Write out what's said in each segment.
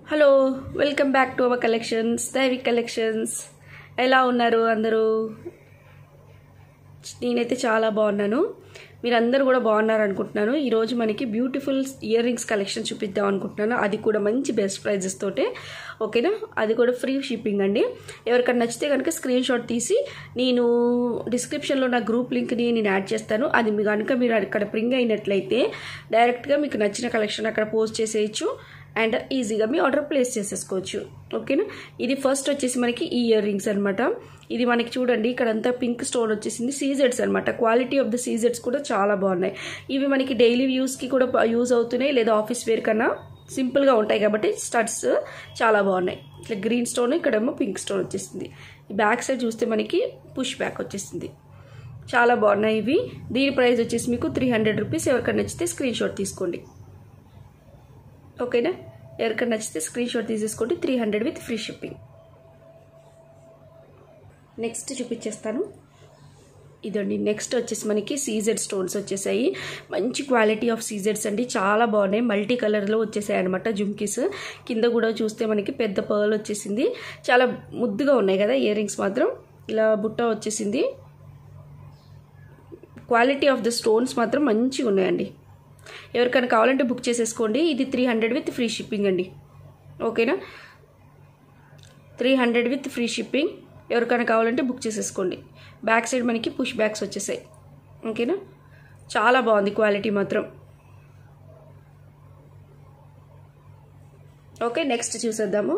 hello welcome back to our collections Daivik collections ఎలా ఉన్నారు అందరూ నేనైతే చాలా బాగున్నాను మీరందరూ కూడా బాగున్నారు అనుకుంటున్నాను ఈరోజు మనకి బ్యూటిఫుల్ ఇయర్ రింగ్స్ కలెక్షన్ చూపిద్దాం అనుకుంటున్నాను అది కూడా మంచి బెస్ట్ ప్రైజెస్ తోటే ఓకేనా అది కూడా ఫ్రీ షిప్పింగ్ అండి ఎవరికైనా నచ్చితే కనుక స్క్రీన్ షాట్ తీసి నేను డిస్క్రిప్షన్లో నా గ్రూప్ లింక్ని నేను యాడ్ చేస్తాను అది మీ కనుక మీరు అక్కడ ప్రింగ్ అయినట్లయితే డైరెక్ట్గా మీకు నచ్చిన కలెక్షన్ అక్కడ పోస్ట్ చేసేయచ్చు అండ్ ఈజీగా మీ ఆర్డర్ ప్లేస్ చేసేసుకోవచ్చు ఓకేనా ఇది ఫస్ట్ వచ్చేసి మనకి ఈ ఇయర్ రింగ్స్ అనమాట ఇది మనకి చూడండి ఇక్కడంతా పింక్ స్టోన్ వచ్చేసింది సీజెడ్స్ అనమాట క్వాలిటీ ఆఫ్ ద సీజెడ్స్ కూడా చాలా బాగున్నాయి ఇవి మనకి డైలీ యూస్కి కూడా యూజ్ అవుతున్నాయి లేదా ఆఫీస్ వేర్ కన్నా సింపుల్గా ఉంటాయి కాబట్టి స్టడ్స్ చాలా బాగున్నాయి ఇట్లా గ్రీన్ స్టోన్ ఇక్కడేమో పింక్ స్టోన్ వచ్చేసింది ఈ బ్యాక్ సైడ్ చూస్తే మనకి పుష్ బ్యాక్ వచ్చేసింది చాలా బాగున్నాయి ఇవి దీని ప్రైస్ వచ్చేసి మీకు త్రీ హండ్రెడ్ రూపీస్ ఎవరికైనా నచ్చితే స్క్రీన్ షాట్ తీసుకోండి ఓకేనా ఎవరికైనా నచ్చితే స్క్రీన్ షాట్ తీసేసుకోండి three hundred with free shipping next చూపించేస్తాను ఇదండి నెక్స్ట్ వచ్చేసి మనకి సీజెడ్ స్టోన్స్ వచ్చేసాయి మంచి క్వాలిటీ ఆఫ్ సీజెడ్స్ అండి చాలా బాగున్నాయి మల్టీ కలర్లో వచ్చేసాయి అనమాట జుమ్కీస్ కింద కూడా చూస్తే మనకి పెద్ద పర్ల్ వచ్చేసింది చాలా ముద్దుగా ఉన్నాయి కదా ఇయర్ రింగ్స్ మాత్రం ఇలా బుట్ట వచ్చేసింది క్వాలిటీ ఆఫ్ ద స్టోన్స్ మాత్రం మంచిగా ఉన్నాయండి ఎవరికైనా కావాలంటే బుక్ చేసేసుకోండి ఇది three hundred with free shipping అండి ఓకేనా three hundred with free shipping ఎవరికైనా కావాలంటే బుక్ చేసేసుకోండి బ్యాక్ సైడ్ మనకి పుష్ బ్యాక్స్ వచ్చేసాయి ఓకేనా చాలా బాగుంది క్వాలిటీ మాత్రం ఓకే నెక్స్ట్ చూసేద్దాము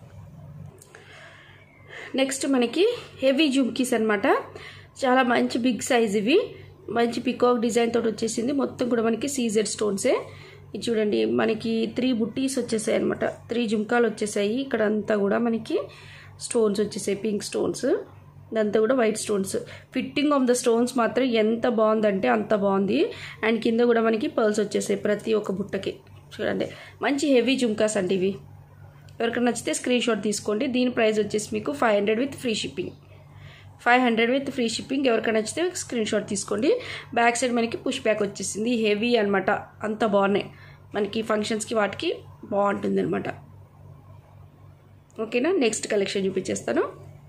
నెక్స్ట్ మనకి హెవీ జుమ్కీస్ అనమాట చాలా మంచి బిగ్ సైజ్ ఇవి మంచి పికాక్ డిజైన్ తోటి వచ్చేసింది మొత్తం కూడా మనకి సీజెడ్ స్టోన్సే ఇది చూడండి మనకి త్రీ బుట్టీస్ వచ్చేసాయి అనమాట త్రీ జుంకాలు వచ్చేసాయి ఇక్కడ అంతా కూడా మనకి స్టోన్స్ వచ్చేసాయి పింక్ స్టోన్స్ ఇదంతా కూడా white stones fitting of the stones మాత్రం ఎంత బాగుందంటే అంత బాగుంది అండ్ కింద కూడా మనకి పర్ల్స్ వచ్చేసాయి ప్రతి ఒక్క బుట్టకి చూడండి మంచి హెవీ జుంకాస్ అండి ఇవి ఎవరికైనా నచ్చితే స్క్రీన్ షాట్ తీసుకోండి దీని ప్రైస్ వచ్చేసి మీకు five hundred with free shipping five hundred with free shipping ఎవరికైనా నచ్చితే స్క్రీన్ షాట్ తీసుకోండి బ్యాక్ సైడ్ మనకి పుష్ బ్యాక్ వచ్చేసింది హెవీ అనమాట అంత బాగున్నాయి మనకి ఫంక్షన్స్కి వాటికి బాగుంటుంది అనమాట ఓకేనా నెక్స్ట్ కలెక్షన్ చూపించేస్తాను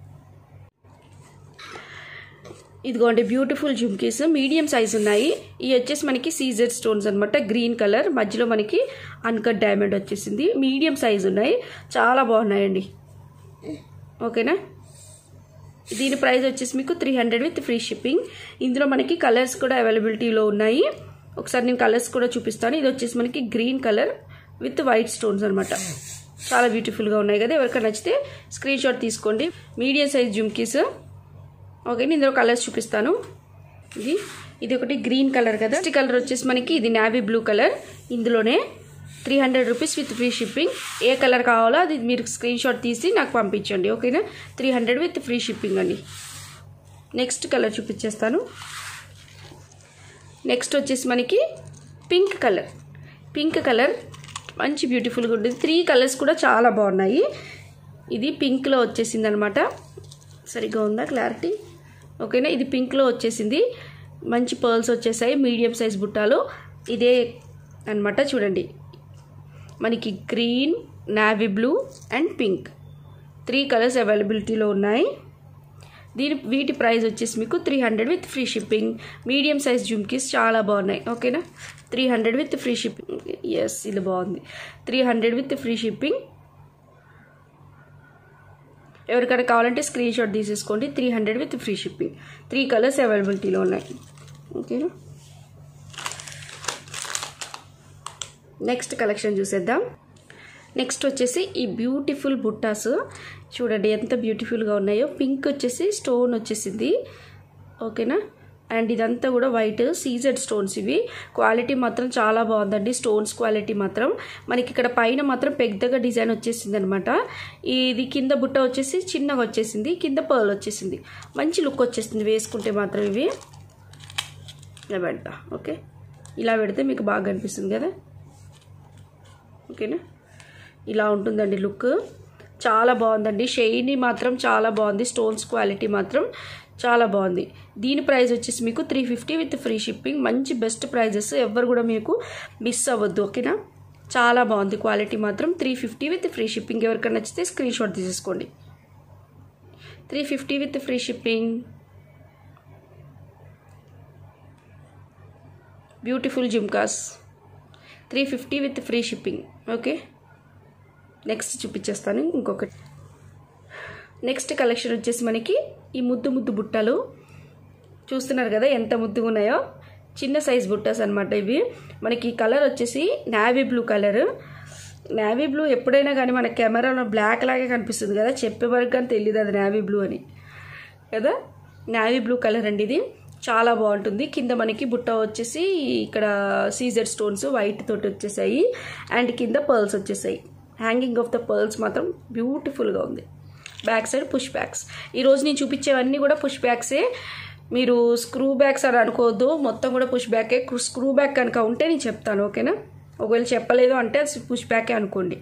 ఇదిగోండి బ్యూటిఫుల్ జుమ్కీస్ మీడియం సైజ్ ఉన్నాయి ఇవి వచ్చేసి మనకి సీజెడ్ స్టోన్స్ అనమాట గ్రీన్ కలర్ మధ్యలో మనకి అన్కట్ డైమండ్ వచ్చేసింది మీడియం సైజ్ ఉన్నాయి చాలా బాగున్నాయండి ఓకేనా దీని ప్రైస్ వచ్చేసి మీకు three hundred with free shipping ఇందులో మనకి కలర్స్ కూడా అవైలబిలిటీలో ఉన్నాయి ఒకసారి నేను కలర్స్ కూడా చూపిస్తాను ఇది వచ్చేసి మనకి green colour with white stones అనమాట చాలా బ్యూటిఫుల్గా ఉన్నాయి కదా ఎవరికైనా నచ్చితే స్క్రీన్ షాట్ తీసుకోండి మీడియం సైజ్ జుమ్కీస్ ఓకే ఇందులో కలర్స్ చూపిస్తాను ఇది ఇది ఒకటి గ్రీన్ కలర్ కదా నెక్స్ట్ కలర్ వచ్చేసి మనకి ఇది నావీ బ్లూ కలర్ ఇందులోనే three hundred rupees with free shipping ఏ కలర్ కావాలో అది మీరు స్క్రీన్ షాట్ తీసి నాకు పంపించండి ఓకేనా three hundred with free shipping అండి నెక్స్ట్ కలర్ చూపించేస్తాను నెక్స్ట్ వచ్చేసి మనకి పింక్ కలర్ పింక్ కలర్ మంచి బ్యూటిఫుల్గా ఉంటుంది త్రీ కలర్స్ కూడా చాలా బాగున్నాయి ఇది పింక్లో వచ్చేసింది అనమాట సరిగ్గా ఉందా క్లారిటీ ఓకేనా ఇది పింక్లో వచ్చేసింది మంచి పర్ల్స్ వచ్చేసాయి మీడియం సైజ్ బుట్టాలు ఇదే అనమాట చూడండి మనకి green navy blue and pink three colours అవైలబిలిటీలో ఉన్నాయి దీని వీటి ప్రైస్ వచ్చేసి మీకు three hundred with free shipping medium size jhumkis చాలా బాగున్నాయి ఓకేనా three hundred with free shipping yes ఇది బాగుంది three hundred with free shipping ఎవరికైనా కావాలంటే స్క్రీన్ షాట్ తీసేసుకోండి three hundred with free shipping three colours అవైలబిలిటీలో ఉన్నాయి ఓకేనా నెక్స్ట్ కలెక్షన్ చూసేద్దాం నెక్స్ట్ వచ్చేసి ఈ బ్యూటిఫుల్ బుట్టాస్ చూడండి ఎంత బ్యూటిఫుల్గా ఉన్నాయో పింక్ వచ్చేసి స్టోన్ వచ్చేసింది ఓకేనా అండ్ ఇదంతా కూడా వైట్ సీజెడ్ స్టోన్స్ ఇవి క్వాలిటీ మాత్రం చాలా బాగుందండి స్టోన్స్ క్వాలిటీ మాత్రం మనకి ఇక్కడ పైన మాత్రం పెద్దగా డిజైన్ వచ్చేసింది అనమాట ఇది కింద బుట్ట వచ్చేసి చిన్నగా వచ్చేసింది కింద పర్ల్ వచ్చేసింది మంచి లుక్ వచ్చేసింది వేసుకుంటే మాత్రం ఇవి ఇలా పెడతా ఓకే ఇలా పెడితే మీకు బాగా అనిపిస్తుంది కదా ఓకేనా ఇలా ఉంటుందండి లుక్ చాలా బాగుందండి షైనీ మాత్రం చాలా బాగుంది స్టోన్స్ క్వాలిటీ మాత్రం చాలా బాగుంది దీని ప్రైస్ వచ్చేసి మీకు three fifty with free shipping మంచి బెస్ట్ ప్రైజెస్ ఎవరు కూడా మీకు మిస్ అవ్వద్దు ఓకేనా చాలా బాగుంది క్వాలిటీ మాత్రం three fifty with free shipping ఎవరికైనా నచ్చితే స్క్రీన్ షాట్ తీసేసుకోండి three fifty with free shipping beautiful jhumkas three fifty with free shipping okay next చూపించేస్తాను ఇంకొకటి నెక్స్ట్ కలెక్షన్ వచ్చేసి మనకి ఈ ముద్దు ముద్దు బుట్టలు చూస్తున్నారు కదా ఎంత ముద్దుగా ఉన్నాయో చిన్న సైజ్ బుట్టస్ అనమాట ఇవి మనకి కలర్ వచ్చేసి navy blue colour navy blue ఎప్పుడైనా కానీ మన కెమెరాలో బ్లాక్ లాగే కనిపిస్తుంది కదా చెప్పే వరకు కానీ తెలియదు అది నావీ బ్లూ అని కదా నావీ బ్లూ కలర్ అండి ఇది చాలా బాగుంటుంది కింద మనకి బుట్ట వచ్చేసి ఇక్కడ సీజర్ స్టోన్స్ వైట్ తోటి వచ్చేసాయి అండ్ కింద పర్ల్స్ వచ్చేసాయి హ్యాంగింగ్ ఆఫ్ ద పర్ల్స్ మాత్రం బ్యూటిఫుల్గా ఉంది బ్యాక్ సైడ్ పుష్ బ్యాక్స్ ఈరోజు నేను చూపించేవన్నీ కూడా పుష్ బ్యాక్సే మీరు స్క్రూ బ్యాగ్స్ అని అనుకోవద్దు మొత్తం కూడా పుష్ బ్యాకే స్క్రూ బ్యాక్ కనుక ఉంటే నేను చెప్తాను ఓకేనా ఒకవేళ చెప్పలేదు అంటే అది పుష్ బ్యాకే అనుకోండి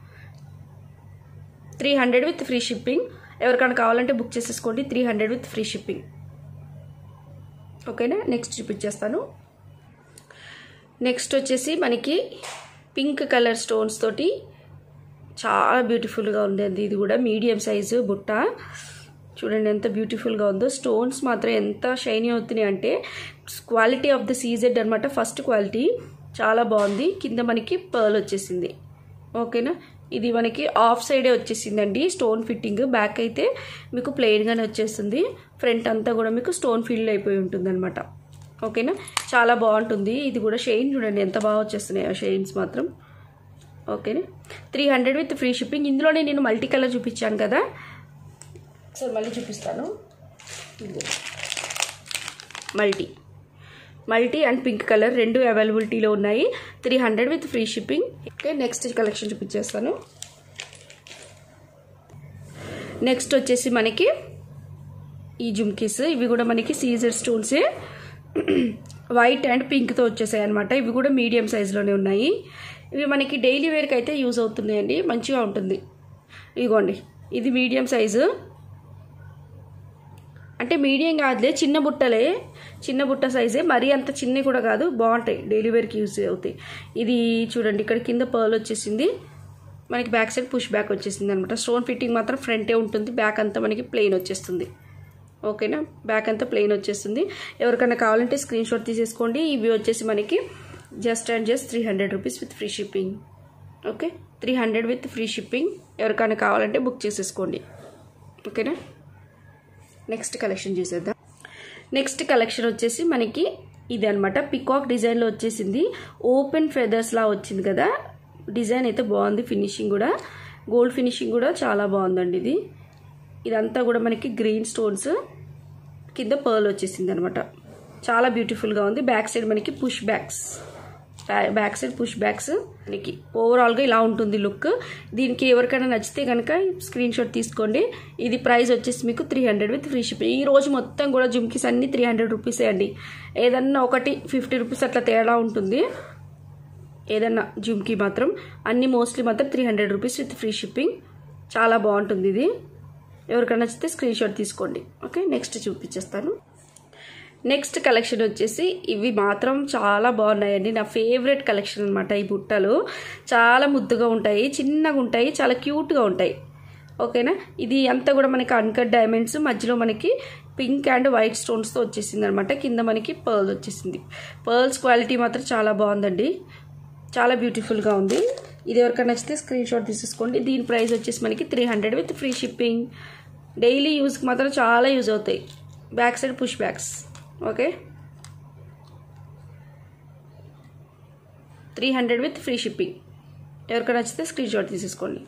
three hundred with free shipping ఎవరికైనా కావాలంటే బుక్ చేసేసుకోండి three hundred with free shipping ఓకేనా నెక్స్ట్ చూపించేస్తాను నెక్స్ట్ వచ్చేసి మనకి పింక్ కలర్ స్టోన్స్ తోటి చాలా బ్యూటిఫుల్గా ఉంది ఇది కూడా మీడియం సైజు బుట్ట చూడండి ఎంత బ్యూటిఫుల్గా ఉందో స్టోన్స్ మాత్రం ఎంత షైనీ అవుతున్నాయి అంటే క్వాలిటీ ఆఫ్ ద సీజెడ్ అనమాట ఫస్ట్ క్వాలిటీ చాలా బాగుంది కింద మనకి పర్ల్ వచ్చేసింది ఓకేనా ఇది మనకి ఆఫ్ సైడే వచ్చేసిందండి స్టోన్ ఫిట్టింగ్ బ్యాక్ అయితే మీకు ప్లెయిన్గానే వచ్చేస్తుంది ఫ్రంట్ అంతా కూడా మీకు స్టోన్ ఫిల్ అయిపోయి ఉంటుంది అనమాట ఓకేనా చాలా బాగుంటుంది ఇది కూడా షైన్ చూడండి ఎంత బాగా వచ్చేస్తున్నాయో షైన్స్ మాత్రం ఓకేనా three hundred with free shipping ఇందులోనే నేను మల్టీ కలర్ చూపించాను కదా సో మళ్ళీ చూపిస్తాను multi multi and pink colour రెండు అవైలబిలిటీలో ఉన్నాయి three hundred with free shipping okay next collection చూపించేస్తాను నెక్స్ట్ వచ్చేసి మనకి ఈ జుమ్కీస్ ఇవి కూడా మనకి సీజర్ స్టోన్సే వైట్ అండ్ పింక్తో వచ్చేసాయి అనమాట ఇవి కూడా మీడియం సైజులోనే ఉన్నాయి ఇవి మనకి డైలీ వేర్కి అయితే యూజ్ అవుతున్నాయండి మంచిగా ఉంటుంది ఇదిగోండి ఇది మీడియం సైజు అంటే మీడియం కాదులే చిన్న బుట్టలే చిన్న బుట్ట సైజే మరీ అంత చిన్నవి కూడా కాదు బాగుంటాయి డైలీ వేర్కి యూజ్ అవుతాయి ఇది చూడండి ఇక్కడ కింద పర్ల్ వచ్చేసింది మనకి బ్యాక్ సైడ్ పుష్ బ్యాక్ వచ్చేసింది అనమాట స్టోన్ ఫిట్టింగ్ మాత్రం ఫ్రంటే ఉంటుంది బ్యాక్ అంతా మనకి ప్లెయిన్ వచ్చేస్తుంది ఓకేనా బ్యాక్ అంతా ప్లెయిన్ వచ్చేస్తుంది ఎవరికైనా కావాలంటే స్క్రీన్ షాట్ తీసేసుకోండి ఇవి వచ్చేసి మనకి just and just three hundred rupees with free shipping okay three hundred with free shipping ఎవరికైనా కావాలంటే బుక్ చేసేసుకోండి ఓకేనా నెక్స్ట్ కలెక్షన్ చూసేద్దాం నెక్స్ట్ కలెక్షన్ వచ్చేసి మనకి ఇది అనమాట పికాక్ డిజైన్లో వచ్చేసింది ఓపెన్ ఫెదర్స్లా వచ్చింది కదా డిజైన్ అయితే బాగుంది ఫినిషింగ్ కూడా గోల్డ్ ఫినిషింగ్ కూడా చాలా బాగుందండి ఇది ఇదంతా కూడా మనకి గ్రీన్ స్టోన్స్ కింద పర్ల్ వచ్చేసింది అనమాట చాలా బ్యూటిఫుల్గా ఉంది బ్యాక్ సైడ్ మనకి push backs back side push backs మనకి ఓవరాల్గా ఇలా ఉంటుంది లుక్ దీనికి ఎవరికైనా నచ్చితే కనుక స్క్రీన్ షాట్ తీసుకోండి ఇది ప్రైస్ వచ్చేసి మీకు three hundred with free shipping ఈ రోజు మొత్తం కూడా జుమ్కీస్ అన్ని త్రీ హండ్రెడ్ రూపీసే అండి ఏదన్నా ఒకటి ఫిఫ్టీ రూపీస్ అట్లా తేడా ఉంటుంది ఏదన్నా జుమ్కీ మాత్రం అన్ని మోస్ట్లీ మాత్రం three hundred rupees with free shipping చాలా బాగుంటుంది ఇది ఎవరికైనా నచ్చితే స్క్రీన్ షాట్ తీసుకోండి ఓకే నెక్స్ట్ చూపించేస్తాను నెక్స్ట్ కలెక్షన్ వచ్చేసి ఇవి మాత్రం చాలా బాగున్నాయండి నా ఫేవరెట్ కలెక్షన్ అనమాట ఈ బుట్టలు చాలా ముద్దుగా ఉంటాయి చిన్నగా ఉంటాయి చాలా క్యూట్గా ఉంటాయి ఓకేనా ఇది అంతా కూడా మనకి అన్కట్ డైమండ్స్ మధ్యలో మనకి పింక్ అండ్ వైట్ స్టోన్స్తో వచ్చేసింది అనమాట కింద మనకి పర్ల్ వచ్చేసింది పర్ల్స్ క్వాలిటీ మాత్రం చాలా బాగుందండి చాలా బ్యూటిఫుల్గా ఉంది ఇది ఎవరికైనా నచ్చితే స్క్రీన్ షాట్ తీసేసుకోండి దీని ప్రైస్ వచ్చేసి మనకి three hundred with free shipping daily యూస్కి మాత్రం చాలా యూజ్ అవుతాయి back side push backs okay three hundred with free shipping ఎవరికైనా నచ్చితే స్క్రీన్ షాట్ తీసేసుకోండి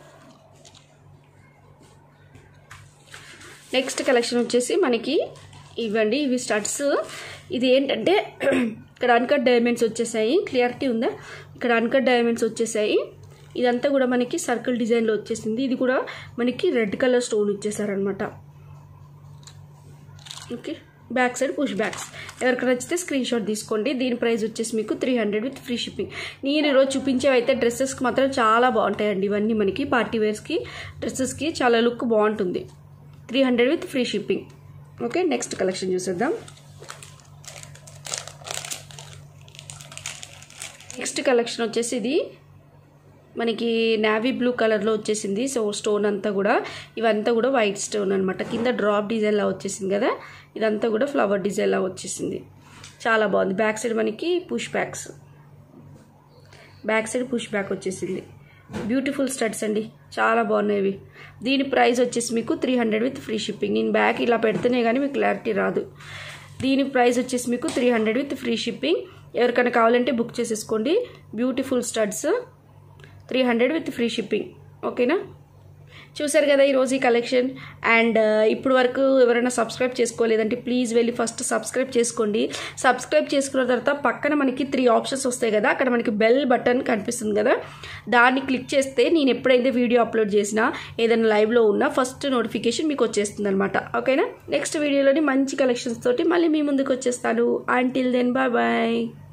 నెక్స్ట్ కలెక్షన్ వచ్చేసి మనకి ఇవ్వండి ఇవి స్టడ్స్ ఇది ఏంటంటే ఇక్కడ అన్కట్ డైమండ్స్ వచ్చేసాయి క్లియారిటీ ఉందా ఇక్కడ అన్కట్ డైమండ్స్ వచ్చేసాయి ఇదంతా కూడా మనకి సర్కిల్ డిజైన్లో వచ్చేసింది ఇది కూడా మనకి రెడ్ కలర్ స్టోన్ ఇచ్చేసారనమాట okay back side push backs ఎవరికి నచ్చితే స్క్రీన్ షాట్ తీసుకోండి దీని ప్రైస్ వచ్చేసి మీకు three hundred with free shipping నేను ఈరోజు చూపించేవి అయితే డ్రెస్సెస్కి మాత్రం చాలా బాగుంటాయండి ఇవన్నీ మనకి పార్టీ వేర్స్కి డ్రెస్సెస్కి చాలా లుక్ బాగుంటుంది three hundred with free shipping okay next collection చూసేద్దాం నెక్స్ట్ కలెక్షన్ వచ్చేసి ఇది మనకి నావీ బ్లూ కలర్లో వచ్చేసింది సో స్టోన్ అంతా కూడా ఇవంతా కూడా వైట్ స్టోన్ అనమాట కింద డ్రాప్ డిజైన్లా వచ్చేసింది కదా ఇదంతా కూడా ఫ్లవర్ డిజైన్లా వచ్చేసింది చాలా బాగుంది బ్యాక్ సైడ్ మనకి push backs back side push back వచ్చేసింది బ్యూటిఫుల్ స్టడ్స్ అండి చాలా బాగున్నాయి ఇవి దీని ప్రైస్ వచ్చేసి మీకు three hundred with free shipping నేను బ్యాక్ ఇలా పెడితేనే కానీ మీకు క్లారిటీ రాదు దీని ప్రైస్ వచ్చేసి మీకు three hundred with free shipping ఎవరికైనా కావాలంటే బుక్ చేసేసుకోండి beautiful studs three hundred with free shipping ఓకేనా చూసారు కదా ఈరోజు ఈ కలెక్షన్ అండ్ ఇప్పుడు వరకు ఎవరైనా సబ్స్క్రైబ్ చేసుకోలేదంటే ప్లీజ్ వెళ్ళి ఫస్ట్ సబ్స్క్రైబ్ చేసుకోండి సబ్స్క్రైబ్ చేసుకున్న తర్వాత పక్కన మనకి త్రీ ఆప్షన్స్ వస్తాయి కదా అక్కడ మనకి బెల్ బటన్ కనిపిస్తుంది కదా దాన్ని క్లిక్ చేస్తే నేను ఎప్పుడైతే వీడియో అప్లోడ్ చేసినా ఏదైనా లైవ్లో ఉన్నా ఫస్ట్ నోటిఫికేషన్ మీకు వచ్చేస్తుంది అనమాట ఓకేనా నెక్స్ట్ వీడియోలోని మంచి కలెక్షన్స్ తోటి మళ్ళీ మీ ముందుకు వచ్చేస్తాను అంటిల్ దెన్ బాయ్ బాయ్